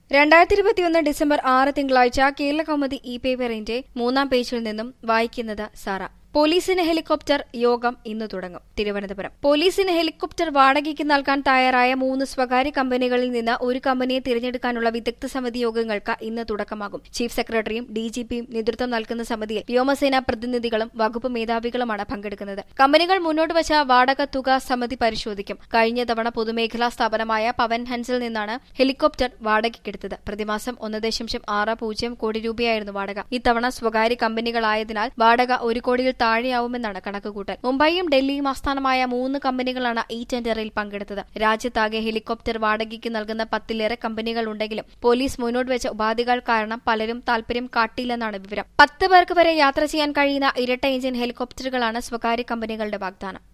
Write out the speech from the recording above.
രണ്ടായിരത്തി ഇരുപത്തിയൊന്ന് ഡിസംബർ ആറ് തിങ്കളാഴ്ച കേരള കൗമുദി ഇ പേപ്പറിന്റെ മൂന്നാം പേജിൽ നിന്നും വായിക്കുന്നത് സാറ പോലീസിന് ഹെലികോപ്റ്റർ യോഗം ഇന്ന് തുടങ്ങും തിരുവനന്തപുരം പോലീസിന് ഹെലികോപ്റ്റർ വാടകയ്ക്ക് നൽകാൻ തയ്യാറായ മൂന്ന് സ്വകാര്യ കമ്പനികളിൽ നിന്ന് ഒരു കമ്പനിയെ തിരഞ്ഞെടുക്കാനുള്ള വിദഗ്ധ സമിതി യോഗങ്ങൾക്ക് ഇന്ന് തുടക്കമാകും ചീഫ് സെക്രട്ടറിയും ഡിജിപിയും നേതൃത്വം നൽകുന്ന സമിതിയിൽ വ്യോമസേന പ്രതിനിധികളും വകുപ്പ് മേധാവികളുമാണ് പങ്കെടുക്കുന്നത് കമ്പനികൾ മുന്നോട്ട് വച്ച വാടക തുക സമിതി പരിശോധിക്കും കഴിഞ്ഞ തവണ പൊതുമേഖലാ സ്ഥാപനമായ പവൻ ഹൻസിൽ നിന്നാണ് ഹെലികോപ്റ്റർ വാടകയ്ക്കെടുത്തത് പ്രതിമാസം ഒന്ന് ദശാംശം ആറ് പൂജ്യം കോടി രൂപയായിരുന്നു വാടക ഇത്തവണ സ്വകാര്യ കമ്പനികളായതിനാൽ വാടക ഒരു കോടിയിൽ താഴെയാവുമെന്നാണ് കണക്കുകൂട്ടൽ മുംബൈയും ഡൽഹിയും ആസ്ഥാനമായ മൂന്ന് കമ്പനികളാണ് ഈ ടെൻഡറിൽ പങ്കെടുത്തത് രാജ്യത്താകെ ഹെലികോപ്റ്റർ വാടകയ്ക്ക് നൽകുന്ന പത്തിലേറെ കമ്പനികൾ ഉണ്ടെങ്കിലും പോലീസ് മുന്നോട്ട് വെച്ച ഉപാധികൾ കാരണം പലരും താൽപര്യം കാട്ടില്ലെന്നാണ് വിവരം പത്ത് പേർക്ക് വരെ യാത്ര ചെയ്യാൻ കഴിയുന്ന ഇരട്ട എഞ്ചിൻ ഹെലികോപ്റ്ററുകളാണ് സ്വകാര്യ കമ്പനികളുടെ വാഗ്ദാനം